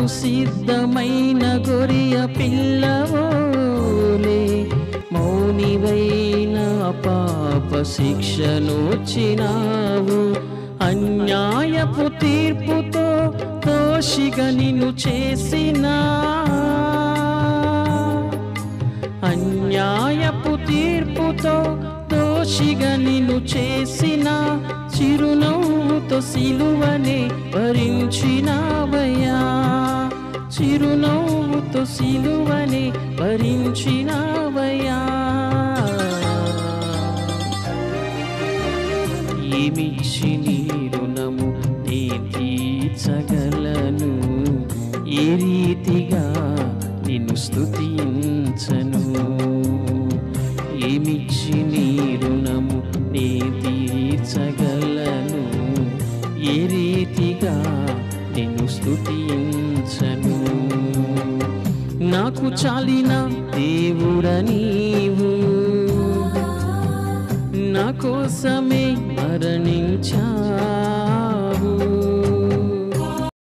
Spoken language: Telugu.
సిద్ధమైన గొరియ పిల్లవోలే మౌనివైన పాప శిక్షనొచ్చినావు అన్యాయపు తీర్పుతో దోషిగా నిన్ను చేసినా అన్యాయపు తీర్పుతో దోషిగా నిన్ను చేసిన చిరునవ్వుతో సిలువనే భరించినావయ్యా చిరునవ్వుతో సిలువనే భరించినావయ్యా ఏమిచ్చి నీ రుణము నీ తీర్చగలను ఏ రీతిగా నిన్ను స్తుతించను ఏమిచ్చి నీ రుణము నీ తీర్చగలను ఏ రీతిగా నిన్ను స్తుతించను నాకు చాలిన దేవుడ నీవు నా కోసమే మరణి